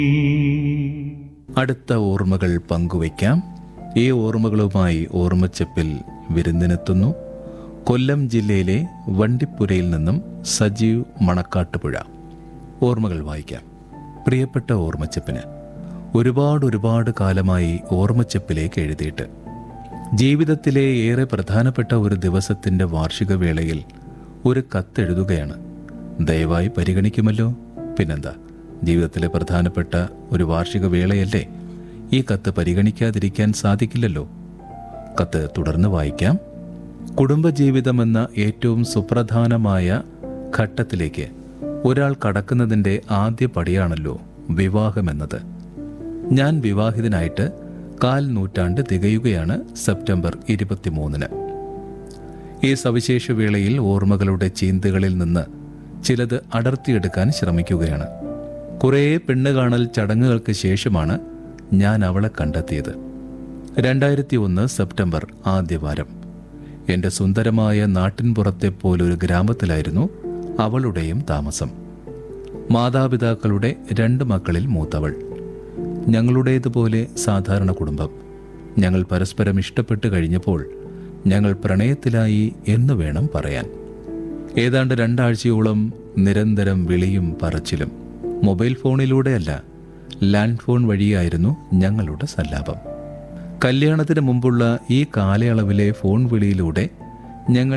അടുത്ത ഓർമ്മകൾ പങ്കുവയ്ക്കാം ഈ ഓർമ്മകളുമായി ഓർമ്മച്ചപ്പിൽ വിരുന്നിനെത്തുന്നു കൊല്ലം ജില്ലയിലെ വണ്ടിപ്പുരയിൽ നിന്നും സജീവ് മണക്കാട്ടുപുഴ ഓർമ്മകൾ വായിക്കാം പ്രിയപ്പെട്ട ഓർമ്മച്ചപ്പിന് ഒരുപാട് ഒരുപാട് കാലമായി ഓർമ്മച്ചപ്പിലേക്ക് എഴുതിയിട്ട് ജീവിതത്തിലെ ഏറെ പ്രധാനപ്പെട്ട ഒരു ദിവസത്തിന്റെ വാർഷിക വേളയിൽ ഒരു കത്തെഴുതുകയാണ് ദയവായി പരിഗണിക്കുമല്ലോ പിന്നെന്താ ജീവിതത്തിലെ പ്രധാനപ്പെട്ട ഒരു വാർഷിക വേളയല്ലേ ഈ കത്ത് പരിഗണിക്കാതിരിക്കാൻ സാധിക്കില്ലല്ലോ കത്ത് തുടർന്ന് വായിക്കാം കുടുംബജീവിതമെന്ന ഏറ്റവും സുപ്രധാനമായ ഘട്ടത്തിലേക്ക് ഒരാൾ കടക്കുന്നതിൻ്റെ ആദ്യ പടിയാണല്ലോ വിവാഹമെന്നത് ഞാൻ വിവാഹിതനായിട്ട് കാൽ നൂറ്റാണ്ട് തികയുകയാണ് സെപ്റ്റംബർ ഇരുപത്തിമൂന്നിന് ഈ സവിശേഷ വേളയിൽ ഓർമ്മകളുടെ ചീന്തുകളിൽ നിന്ന് ചിലത് അടർത്തിയെടുക്കാൻ ശ്രമിക്കുകയാണ് കുറേ പെണ്ണുകാണൽ ചടങ്ങുകൾക്ക് ശേഷമാണ് ഞാൻ അവളെ കണ്ടെത്തിയത് രണ്ടായിരത്തി ഒന്ന് സെപ്റ്റംബർ ആദ്യവാരം എൻ്റെ സുന്ദരമായ നാട്ടിൻപുറത്തെ പോലൊരു ഗ്രാമത്തിലായിരുന്നു അവളുടെയും താമസം മാതാപിതാക്കളുടെ രണ്ട് മക്കളിൽ മൂത്തവൾ ഞങ്ങളുടേതുപോലെ സാധാരണ കുടുംബം ഞങ്ങൾ പരസ്പരം ഇഷ്ടപ്പെട്ട് കഴിഞ്ഞപ്പോൾ ഞങ്ങൾ പ്രണയത്തിലായി എന്ന് വേണം പറയാൻ ഏതാണ്ട് രണ്ടാഴ്ചയോളം നിരന്തരം വിളിയും പറച്ചിലും മൊബൈൽ ഫോണിലൂടെയല്ല ലാൻഡ് ഫോൺ വഴിയായിരുന്നു ഞങ്ങളുടെ സല്ലാപം കല്യാണത്തിന് മുമ്പുള്ള ഈ കാലയളവിലെ ഫോൺ വിളിയിലൂടെ ഞങ്ങൾ